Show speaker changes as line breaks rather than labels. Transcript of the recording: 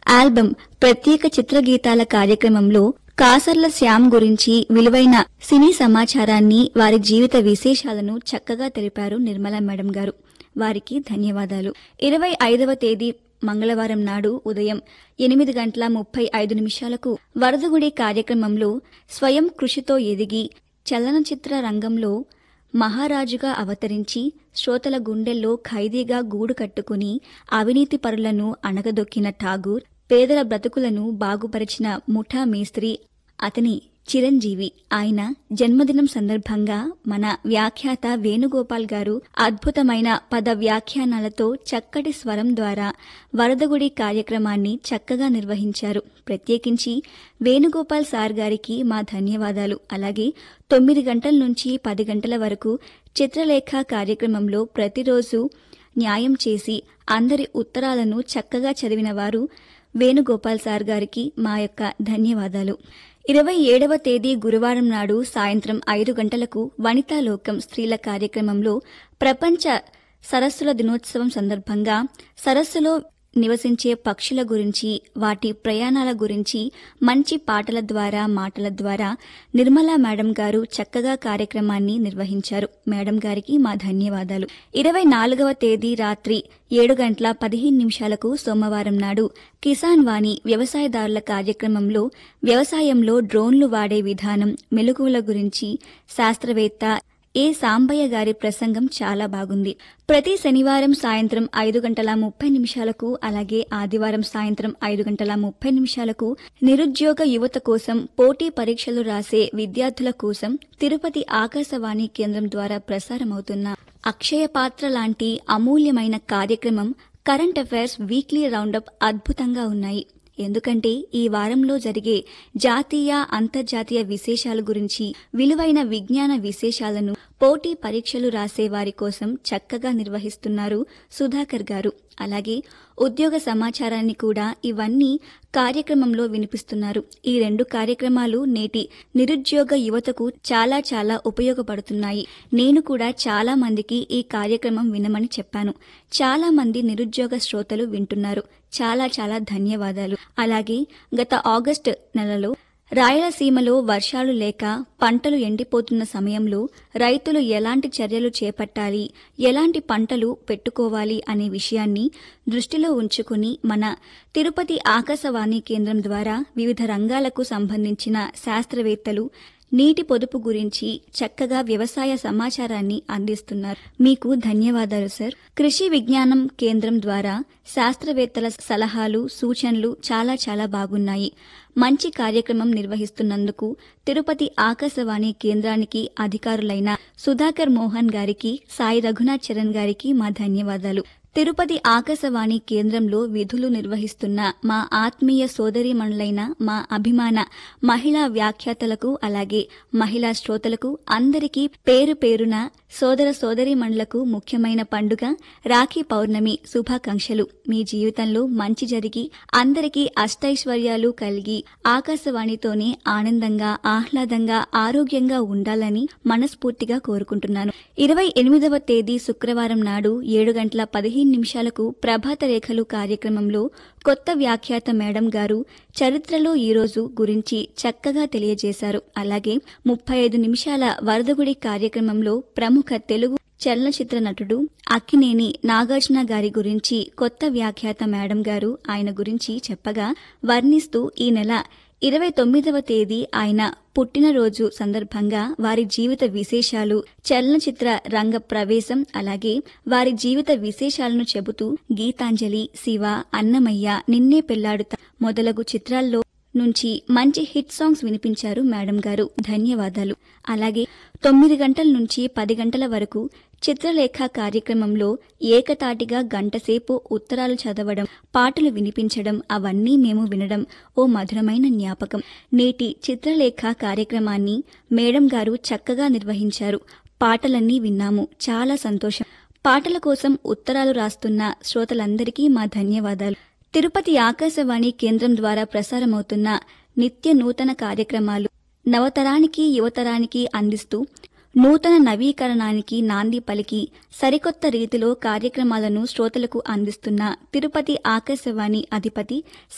album ప్రత్యేక చిత్రగీతాల కార్యక్రమంలో కాసర్ల శ్యామ్ గురించి విలువైన సినీ సమాచారాన్ని వారి జీవిత విశేషాలను చక్కగా తెలిపారు నిర్మలా మేడం గారు వారికి ధన్యవాదాలు ఇరవై ఐదవ తేదీ మంగళవారం నాడు ఉదయం ఎనిమిది గంటల ముప్పై ఐదు నిమిషాలకు వరదగుడి కార్యక్రమంలో స్వయం కృషితో ఎదిగి చలనచిత్ర రంగంలో మహారాజుగా అవతరించి శ్రోతల గుండెల్లో ఖైదీగా గూడు కట్టుకుని అవినీతి పరులను అణగదొక్కిన ఠాగూర్ పేదల బ్రతుకులను బాగుపరిచిన ముఠా మేస్త్రి అతని చిరంజీవి ఆయన జన్మదినం సందర్భంగా మన వ్యాఖ్యాత వేణుగోపాల్ గారు అద్భుతమైన పద వ్యాఖ్యానాలతో చక్కటి స్వరం ద్వారా వరదగుడి కార్యక్రమాన్ని చక్కగా నిర్వహించారు ప్రత్యేకించి వేణుగోపాల్ సార్ గారికి మా ధన్యవాదాలు అలాగే తొమ్మిది గంటల నుంచి పది గంటల వరకు చిత్రలేఖ కార్యక్రమంలో ప్రతిరోజు న్యాయం చేసి అందరి ఉత్తరాలను చక్కగా చదివిన వారు వేణుగోపాల్ సార్ గారికి మా యొక్క ధన్యవాదాలు ఇరవై ఏడవ తేదీ గురువారం నాడు సాయంత్రం ఐదు గంటలకు వనితాలోకం స్త్రీల కార్యక్రమంలో ప్రపంచ సరస్సుల దినోత్సవం సందర్భంగా సరస్సులో నివసించే పక్షుల గురించి వాటి ప్రయాణాల గురించి మంచి పాటల ద్వారా మాటల ద్వారా నిర్మలా మేడం గారు చక్కగా కార్యక్రమాన్ని నిర్వహించారు మేడం గారికి మా ధన్యవాదాలు ఇరవై నాలుగవ తేదీ రాత్రి ఏడు గంటల పదిహేను నిమిషాలకు సోమవారం నాడు కిసాన్ వాణి వ్యవసాయదారుల కార్యక్రమంలో వ్యవసాయంలో డ్రోన్లు వాడే విధానం మెలకువల గురించి శాస్త్రవేత్త ఏ సాంబయ్య గారి ప్రసంగం చాలా బాగుంది ప్రతి శనివారం సాయంత్రం ఐదు గంటల ముప్పై నిమిషాలకు అలాగే ఆదివారం సాయంత్రం ఐదు గంటల ముప్పై నిమిషాలకు నిరుద్యోగ యువత కోసం పోటీ పరీక్షలు రాసే విద్యార్థుల కోసం తిరుపతి ఆకాశవాణి కేంద్రం ద్వారా ప్రసారమవుతున్న అక్షయ పాత్ర లాంటి అమూల్యమైన కార్యక్రమం కరెంట్ అఫైర్స్ వీక్లీ రౌండప్ అద్భుతంగా ఉన్నాయి ఎందుకంటే ఈ వారంలో జరిగే జాతీయ అంతర్జాతీయ విశేషాల గురించి విలువైన విజ్ఞాన విశేషాలను పోటీ పరీక్షలు రాసే వారి కోసం చక్కగా నిర్వహిస్తున్నారు సుధాకర్ గారు అలాగే ఉద్యోగ సమాచారాన్ని కూడా ఇవన్నీ కార్యక్రమంలో వినిపిస్తున్నారు ఈ రెండు కార్యక్రమాలు నేటి నిరుద్యోగ యువతకు చాలా చాలా ఉపయోగపడుతున్నాయి నేను కూడా చాలా మందికి ఈ కార్యక్రమం వినమని చెప్పాను చాలా మంది నిరుద్యోగ శ్రోతలు వింటున్నారు చాలా చాలా ధన్యవాదాలు అలాగే గత ఆగస్టు నెలలో రాయలసీమలో వర్షాలు లేక పంటలు ఎండిపోతున్న సమయంలో రైతులు ఎలాంటి చర్యలు చేపట్టాలి ఎలాంటి పంటలు పెట్టుకోవాలి అనే విషయాన్ని దృష్టిలో ఉంచుకుని మన తిరుపతి ఆకాశవాణి కేంద్రం ద్వారా వివిధ రంగాలకు సంబంధించిన శాస్త్రవేత్తలు నీటి పొదుపు గురించి చక్కగా వ్యవసాయ సమాచారాన్ని అందిస్తున్నారు మీకు ధన్యవాదాలు సార్ కృషి విజ్ఞానం కేంద్రం ద్వారా శాస్త్రవేత్తల సలహాలు సూచనలు చాలా చాలా బాగున్నాయి మంచి కార్యక్రమం నిర్వహిస్తున్నందుకు తిరుపతి ఆకాశవాణి కేంద్రానికి అధికారులైన సుధాకర్ మోహన్ గారికి సాయి రఘునాథ్ చరణ్ గారికి మా ధన్యవాదాలు తిరుపతి ఆకాశవాణి కేంద్రంలో విధులు నిర్వహిస్తున్న మా ఆత్మీయ సోదరీమణులైన మా అభిమాన మహిళా వ్యాఖ్యాతలకు అలాగే మహిళా శ్రోతలకు అందరికీ పేరు పేరున సోదర సోదరీమణులకు ముఖ్యమైన పండుగ రాఖీ పౌర్ణమి శుభాకాంక్షలు మీ జీవితంలో మంచి జరిగి అందరికీ అష్టైశ్వర్యాలు కలిగి ఆకాశవాణితోనే ఆనందంగా ఆహ్లాదంగా ఆరోగ్యంగా ఉండాలని మనస్ఫూర్తిగా కోరుకుంటున్నాను ఇరవై ఎనిమిదవ తేదీ శుక్రవారం నాడు ఏడు గంటల పదిహేను నిమిషాలకు ప్రభాత రేఖలు కార్యక్రమంలో కొత్త వ్యాఖ్యాత మేడం గారు చరిత్రలో ఈరోజు గురించి చక్కగా తెలియజేశారు అలాగే ముప్పై ఐదు నిమిషాల వరదగుడి కార్యక్రమంలో ప్రముఖ తెలుగు చలనచిత్ర నటుడు అక్కినేని నాగార్జున గారి గురించి కొత్త వ్యాఖ్యాత మేడం గారు ఆయన గురించి చెప్పగా వర్ణిస్తూ ఈ నెల ఇరవై తొమ్మిదవ తేదీ ఆయన పుట్టినరోజు సందర్భంగా వారి జీవిత విశేషాలు చలనచిత్ర రంగ ప్రవేశం అలాగే వారి జీవిత విశేషాలను చెబుతూ గీతాంజలి శివ అన్నమయ్య నిన్నే పెళ్లాడుతా మొదలగు చిత్రాల్లో నుంచి మంచి హిట్ సాంగ్స్ వినిపించారు మేడం గారు ధన్యవాదాలు అలాగే తొమ్మిది గంటల నుంచి పది గంటల వరకు చిత్రలేఖ కార్యక్రమంలో ఏకతాటిగా గంటసేపు ఉత్తరాలు చదవడం పాటలు వినిపించడం అవన్నీ మేము వినడం ఓ మధురమైన జ్ఞాపకం నేటి చిత్రలేఖ కార్యక్రమాన్ని మేడం గారు చక్కగా నిర్వహించారు పాటలన్నీ విన్నాము చాలా సంతోషం పాటల కోసం ఉత్తరాలు రాస్తున్న శ్రోతలందరికీ మా ధన్యవాదాలు తిరుపతి ఆకాశవాణి కేంద్రం ద్వారా ప్రసారమవుతున్న నిత్య నూతన కార్యక్రమాలు నవతరానికి యువతరానికి అందిస్తూ నూతన నవీకరణానికి నాంది పలికి సరికొత్త రీతిలో కార్యక్రమాలను శ్రోతలకు అందిస్తున్న తిరుపతి ఆకాశవాణి అధిపతి